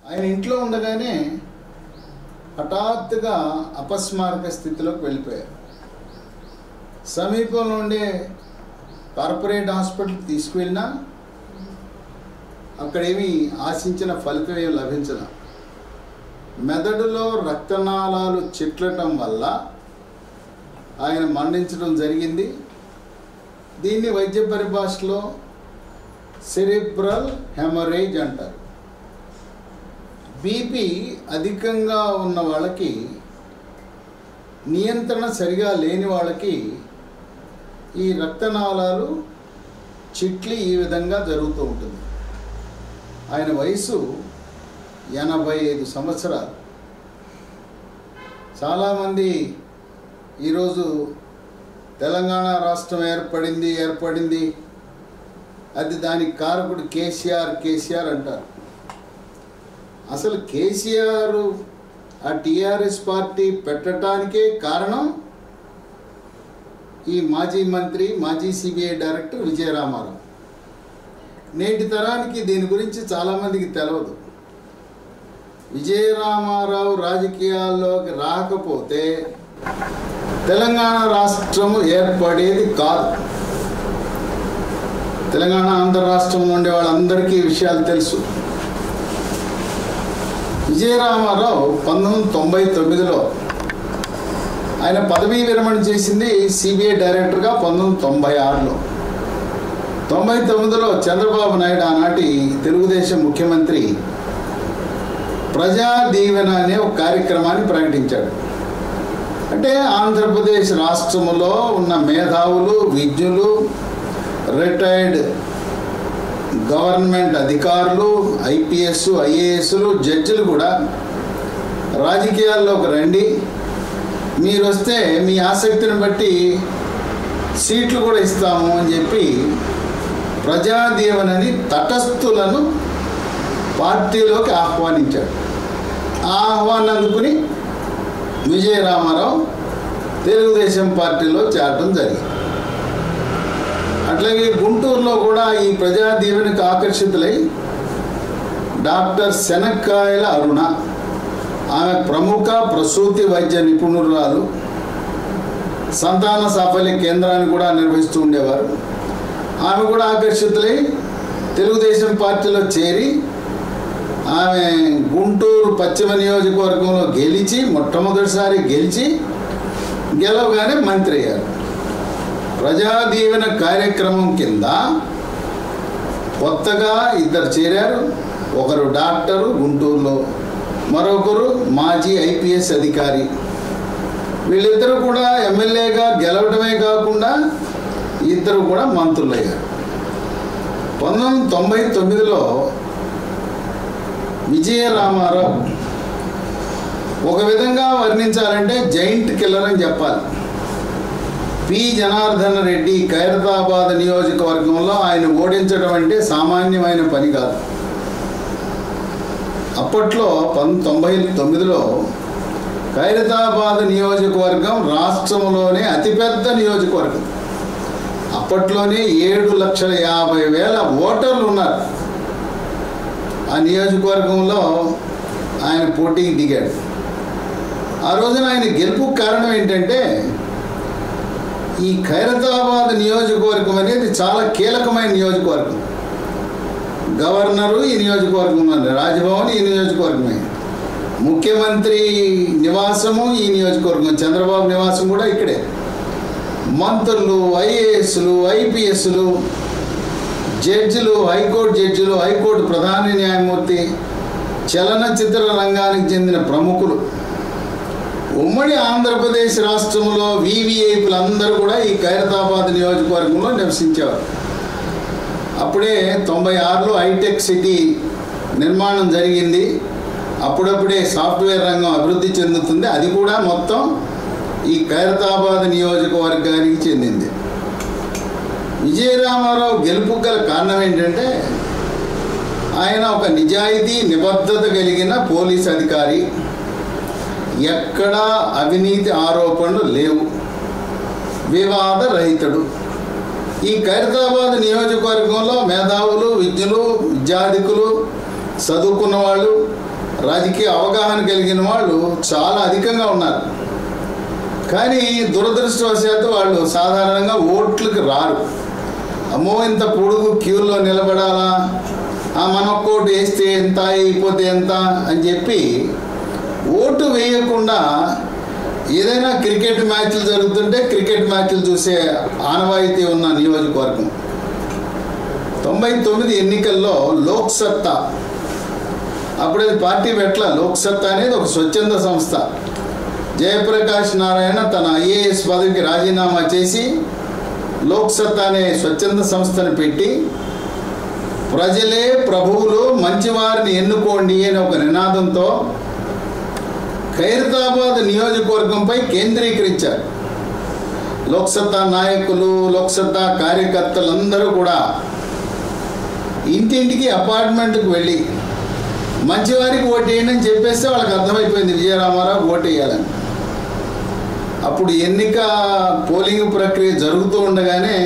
ఆయన ఇంట్లో ఉండగానే హఠాత్తుగా అపస్మారక స్థితిలోకి వెళ్ళిపోయారు సమీపంలో ఉండే కార్పొరేట్ హాస్పిటల్కి తీసుకువెళ్ళినా అక్కడేమీ ఆశించిన ఫలితం ఏమి లభించదు మెదడులో రక్తనాళాలు చిట్లటం వల్ల ఆయన మరణించడం జరిగింది దీన్ని వైద్య పరిభాషలో సెరిబ్రల్ హెమరేజ్ అంటారు బీపీ అధికంగా ఉన్న వాళ్ళకి నియంత్రణ సరిగా లేని వాళ్ళకి ఈ రక్తనాళాలు చిట్లి ఈ విధంగా జరుగుతూ ఉంటుంది ఆయన వయసు ఎనభై ఐదు సంవత్సరాలు చాలామంది ఈరోజు తెలంగాణ రాష్ట్రం ఏర్పడింది ఏర్పడింది అది దానికి కారకుడు కేసీఆర్ కేసీఆర్ అంటారు అసలు కేసీఆర్ ఆ టీఆర్ఎస్ పార్టీ పెట్టడానికే కారణం ఈ మాజీ మంత్రి మాజీ సిబిఐ డైరెక్టర్ విజయరామారావు నేటి తరానికి దీని గురించి చాలామందికి తెలియదు విజయరామారావు రాజకీయాల్లోకి రాకపోతే తెలంగాణ రాష్ట్రము ఏర్పడేది కాదు తెలంగాణ ఆంధ్ర రాష్ట్రం ఉండే వాళ్ళందరికీ ఈ విషయాలు తెలుసు విజయరామారావు పంతొమ్మిది వందల తొంభై తొమ్మిదిలో ఆయన పదవీ విరమణ చేసింది సిబిఐ డైరెక్టర్గా పంతొమ్మిది వందల తొంభై ఆరులో తొంభై తొమ్మిదిలో చంద్రబాబు నాయుడు ఆనాటి తెలుగుదేశం ముఖ్యమంత్రి ప్రజా దీవెన అనే ఒక కార్యక్రమాన్ని ప్రకటించాడు అంటే ఆంధ్రప్రదేశ్ రాష్ట్రంలో ఉన్న మేధావులు విజ్ఞులు రిటైర్డ్ గవర్నమెంట్ అధికారులు ఐపీఎస్ ఐఏఎస్లు జడ్జిలు కూడా రాజకీయాల్లోకి రండి మీరు వస్తే మీ ఆసక్తిని బట్టి సీట్లు కూడా ఇస్తాము అని చెప్పి ప్రజాదీవనని తటస్థులను పార్టీలోకి ఆహ్వానించాడు ఆ ఆహ్వానం అందుకుని విజయరామారావు తెలుగుదేశం పార్టీలో చేరడం జరిగింది అట్లాగే గుంటూరులో కూడా ఈ ప్రజా దీవెనకు ఆకర్షితులై డాక్టర్ శనక్కాయల అరుణ ఆమె ప్రముఖ ప్రసూతి వైద్య నిపుణురాలు సంతాన సాఫల్య కేంద్రాన్ని కూడా నిర్వహిస్తూ ఉండేవారు ఆమె కూడా ఆకర్షితులై తెలుగుదేశం పార్టీలో చేరి ఆమె గుంటూరు పశ్చిమ నియోజకవర్గంలో గెలిచి మొట్టమొదటిసారి గెలిచి గెలవగానే మంత్రి అయ్యారు ప్రజా దీవెన కార్యక్రమం కింద కొత్తగా ఇద్దరు చేరారు ఒకరు డాక్టరు గుంటూరులో మరొకరు మాజీ ఐపీఎస్ అధికారి వీళ్ళిద్దరూ కూడా ఎమ్మెల్యేగా గెలవడమే కాకుండా ఇద్దరు కూడా మంత్రులయ్యారు పంతొమ్మిది వందల తొంభై తొమ్మిదిలో విజయరామారావు ఒక విధంగా వర్ణించాలంటే జైంట్ కిల్లర్ అని చెప్పాలి పి జనార్దన్ రెడ్డి ఖైరతాబాద్ నియోజకవర్గంలో ఆయన ఓడించడం అంటే సామాన్యమైన పని కాదు అప్పట్లో పంతొమ్మిది తొంభై తొమ్మిదిలో ఖైరతాబాద్ నియోజకవర్గం రాష్ట్రంలోనే అతిపెద్ద నియోజకవర్గం అప్పట్లోనే ఏడు లక్షల యాభై వేల ఓటర్లు ఉన్నారు ఆ నియోజకవర్గంలో ఆయన పోటీకి దిగాడు ఆ రోజున ఆయన గెలుపు కారణం ఏంటంటే ఈ ఖైరతాబాద్ నియోజకవర్గం అనేది చాలా కీలకమైన నియోజకవర్గం గవర్నరు ఈ నియోజకవర్గంలో రాజ్భవన్ ఈ నియోజకవర్గమే ముఖ్యమంత్రి నివాసము ఈ నియోజకవర్గం చంద్రబాబు నివాసం కూడా ఇక్కడే మంత్రులు ఐఏఎస్లు ఐపీఎస్లు జడ్జిలు హైకోర్టు జడ్జిలు హైకోర్టు ప్రధాన న్యాయమూర్తి చలనచిత్ర రంగానికి చెందిన ప్రముఖులు ఉమ్మడి ఆంధ్రప్రదేశ్ రాష్ట్రంలో వివిఐపీలు అందరూ కూడా ఈ ఖైరతాబాద్ నియోజకవర్గంలో నివసించేవారు అప్పుడే తొంభై ఆరులో హైటెక్ సిటీ నిర్మాణం జరిగింది అప్పుడప్పుడే సాఫ్ట్వేర్ రంగం అభివృద్ధి చెందుతుంది అది కూడా మొత్తం ఈ ఖైరతాబాద్ నియోజకవర్గానికి చెందింది విజయరామారావు గెలుపు గల కారణం ఏంటంటే ఆయన ఒక నిజాయితీ నిబద్ధత కలిగిన పోలీస్ అధికారి ఎక్కడా అవినీతి ఆరోపణలు లేవు వివాద రహితుడు ఈ ఖైరతాబాద్ నియోజకవర్గంలో మేధావులు విద్యులు విద్యాధికులు చదువుకున్న వాళ్ళు రాజకీయ అవగాహన కలిగిన వాళ్ళు చాలా అధికంగా ఉన్నారు కానీ దురదృష్టవశాత్తు వాళ్ళు సాధారణంగా ఓట్లకు రారు అమ్మో ఇంత పొడుగు క్యూలో నిలబడాలా ఆ మన ఒక్కోటి వేస్తే ఎంత అయిపోతే ఎంత అని చెప్పి ఓటు వేయకుండా ఏదైనా క్రికెట్ మ్యాచ్లు జరుగుతుంటే క్రికెట్ మ్యాచ్లు చూసే ఆనవాయితీ ఉన్న నియోజకవర్గం తొంభై తొమ్మిది ఎన్నికల్లో లోక్సత్తా అప్పుడు అది పార్టీ పెట్ల లోక్సత్తా అనేది ఒక స్వచ్ఛంద సంస్థ జయప్రకాష్ నారాయణ తన ఐఏఎస్ పదవికి రాజీనామా చేసి లోక్సత్తా అనే స్వచ్ఛంద సంస్థను పెట్టి ప్రజలే ప్రభువులు మంచివారిని ఎన్నుకోండి అని ఒక నినాదంతో ఖైరతాబాద్ నియోజకవర్గంపై కేంద్రీకరించారు లోక్సత్తా నాయకులు లోక్సత్తా కార్యకర్తలందరూ కూడా ఇంటింటికి అపార్ట్మెంట్కి వెళ్ళి మంచివారికి ఓటు వేయండి అని చెప్పేస్తే వాళ్ళకి అర్థమైపోయింది విజయరామారావు ఓటు వేయాలని అప్పుడు ఎన్నిక పోలింగ్ ప్రక్రియ జరుగుతూ ఉండగానే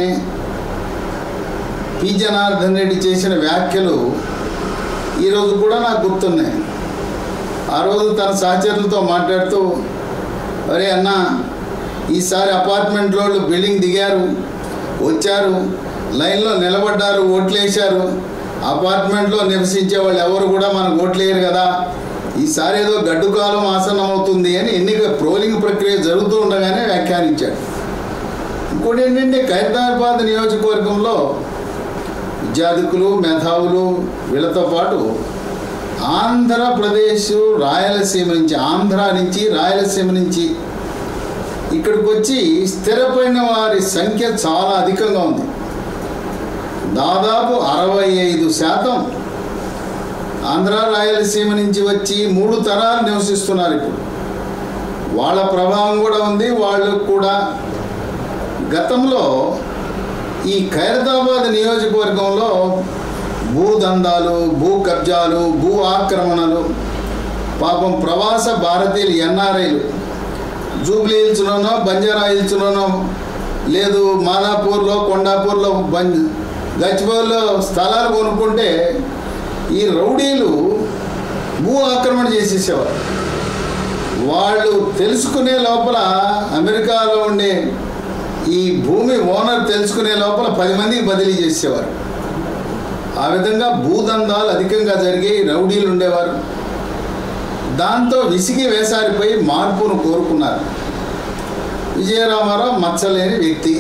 పి జనార్దన్ రెడ్డి చేసిన వ్యాఖ్యలు ఈరోజు కూడా నాకు గుర్తున్నాయి ఆ రోజు తన సహచరులతో మాట్లాడుతూ అరే అన్న ఈసారి అపార్ట్మెంట్లో వాళ్ళు బిల్డింగ్ దిగారు వచ్చారు లైన్లో నిలబడ్డారు ఓట్లేశారు అపార్ట్మెంట్లో నివసించే వాళ్ళు ఎవరు కూడా మనకు ఓట్లేయరు కదా ఈసారి ఏదో గడ్డు కాలం ఆసనం అవుతుంది అని ఎన్నిక ప్రోలింగ్ ప్రక్రియ జరుగుతూ ఉండగానే వ్యాఖ్యానించాడు ఇంకోటి ఏంటంటే ఖైరతాబాద్ నియోజకవర్గంలో విద్యార్థికులు మేధావులు వీళ్ళతో పాటు ఆంధ్రప్రదేశ్ రాయలసీమ నుంచి ఆంధ్ర నుంచి రాయలసీమ నుంచి ఇక్కడికి వచ్చి స్థిరపడిన వారి సంఖ్య చాలా అధికంగా ఉంది దాదాపు అరవై ఐదు శాతం ఆంధ్ర రాయలసీమ నుంచి వచ్చి మూడు తరాలు నివసిస్తున్నారు ఇప్పుడు వాళ్ళ ప్రభావం కూడా ఉంది వాళ్ళు కూడా గతంలో ఈ ఖైరతాబాద్ నియోజకవర్గంలో భూదందాలు భూ కబ్జాలు భూ ఆక్రమణలు పాపం ప్రవాస భారతీయులు ఎన్ఆర్ఐలు జూబ్లీ హిల్స్లోనో బంజారా హిల్స్లోనో లేదు మాదాపూర్లో కొండాపూర్లో బం గచ్చిబౌలిలో స్థలాలు కొనుక్కుంటే ఈ రౌడీలు భూ ఆక్రమణ చేసేసేవారు వాళ్ళు తెలుసుకునే లోపల అమెరికాలో ఉండే ఈ భూమి ఓనర్ తెలుసుకునే లోపల పది మందికి బదిలీ చేసేవారు ఆ విధంగా భూదందాలు అధికంగా జరిగి రౌడీలు ఉండేవారు దాంతో విసిగి వేసారిపోయి మార్పును కోరుకున్నారు విజయరామారావు మచ్చలేని వ్యక్తి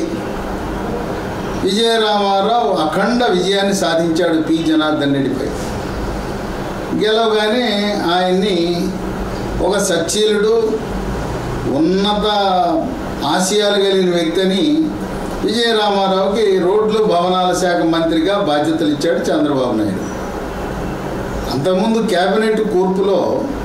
విజయరామారావు అఖండ విజయాన్ని సాధించాడు పి జనార్దన్ రెడ్డిపై గెలవగానే ఆయన్ని ఒక సచ్చీలుడు ఉన్నత ఆశయాలు కలిగిన వ్యక్తిని విజయరామారావుకి రోడ్లు భవనాల శాఖ మంత్రిగా బాధ్యతలు ఇచ్చాడు చంద్రబాబు నాయుడు అంతకుముందు కేబినెట్ కూర్పులో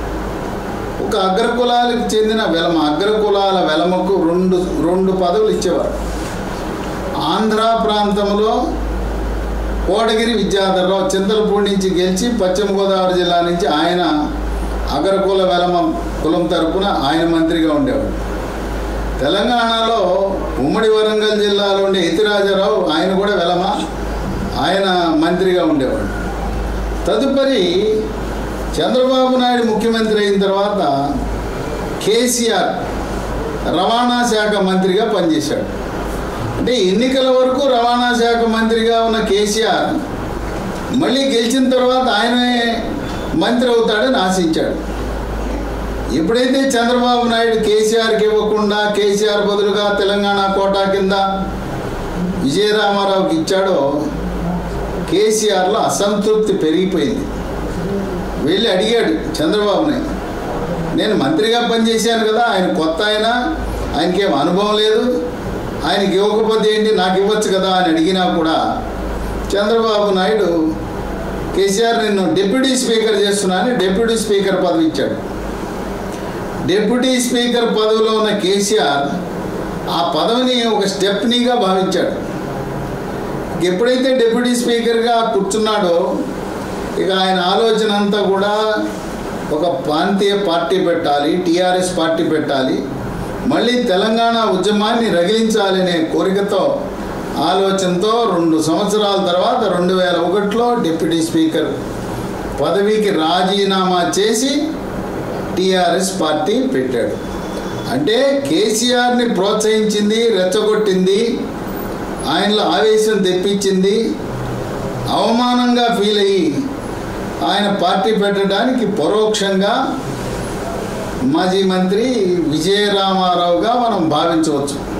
ఒక అగ్రకులాలకు చెందిన వెలమ అగ్రకులాల వెలమకు రెండు రెండు పదవులు ఇచ్చేవారు ఆంధ్ర ప్రాంతంలో కోటగిరి విద్యాధరరావు చింతలపూడి నుంచి గెలిచి పశ్చిమ గోదావరి జిల్లా నుంచి ఆయన అగ్రకుల వెలమ కులం తరపున ఆయన మంత్రిగా ఉండేవాడు తెలంగాణలో ఉమ్మడి వరంగల్ జిల్లాలో ఉండే ఇతిరాజారావు ఆయన కూడా వెలమ ఆయన మంత్రిగా ఉండేవాడు తదుపరి చంద్రబాబు నాయుడు ముఖ్యమంత్రి అయిన తర్వాత కేసీఆర్ రవాణా శాఖ మంత్రిగా పనిచేశాడు అంటే ఎన్నికల వరకు రవాణా శాఖ మంత్రిగా ఉన్న కేసీఆర్ మళ్ళీ గెలిచిన తర్వాత ఆయనే మంత్రి అవుతాడని ఆశించాడు ఎప్పుడైతే చంద్రబాబు నాయుడు కేసీఆర్కి ఇవ్వకుండా కేసీఆర్ బదులుగా తెలంగాణ కోటా కింద విజయరామారావుకి ఇచ్చాడో కేసీఆర్లో అసంతృప్తి పెరిగిపోయింది వెళ్ళి అడిగాడు చంద్రబాబుని నేను మంత్రిగా పనిచేశాను కదా ఆయన కొత్త ఆయన ఆయనకేం అనుభవం లేదు ఆయనకి ఇవ్వకపోతే ఏంటి నాకు ఇవ్వచ్చు కదా అని అడిగినా కూడా చంద్రబాబు నాయుడు కేసీఆర్ నిన్ను డిప్యూటీ స్పీకర్ చేస్తున్నా అని డిప్యూటీ స్పీకర్ పదవి ఇచ్చాడు డిప్యూటీ స్పీకర్ పదవిలో ఉన్న కేసీఆర్ ఆ పదవిని ఒక స్టెప్నీగా భావించాడు ఎప్పుడైతే డిప్యూటీ స్పీకర్గా కూర్చున్నాడో ఇక ఆయన ఆలోచన అంతా కూడా ఒక ప్రాంతీయ పార్టీ పెట్టాలి టీఆర్ఎస్ పార్టీ పెట్టాలి మళ్ళీ తెలంగాణ ఉద్యమాన్ని రగిలించాలనే కోరికతో ఆలోచనతో రెండు సంవత్సరాల తర్వాత రెండు వేల ఒకటిలో డిప్యూటీ స్పీకర్ పదవికి రాజీనామా చేసి టీఆర్ఎస్ పార్టీ పెట్టాడు అంటే కేసీఆర్ని ప్రోత్సహించింది రెచ్చగొట్టింది ఆయనలో ఆవేశం తెప్పించింది అవమానంగా ఫీల్ అయ్యి ఆయన పార్టీ పెట్టడానికి పరోక్షంగా మాజీ మంత్రి విజయరామారావుగా మనం భావించవచ్చు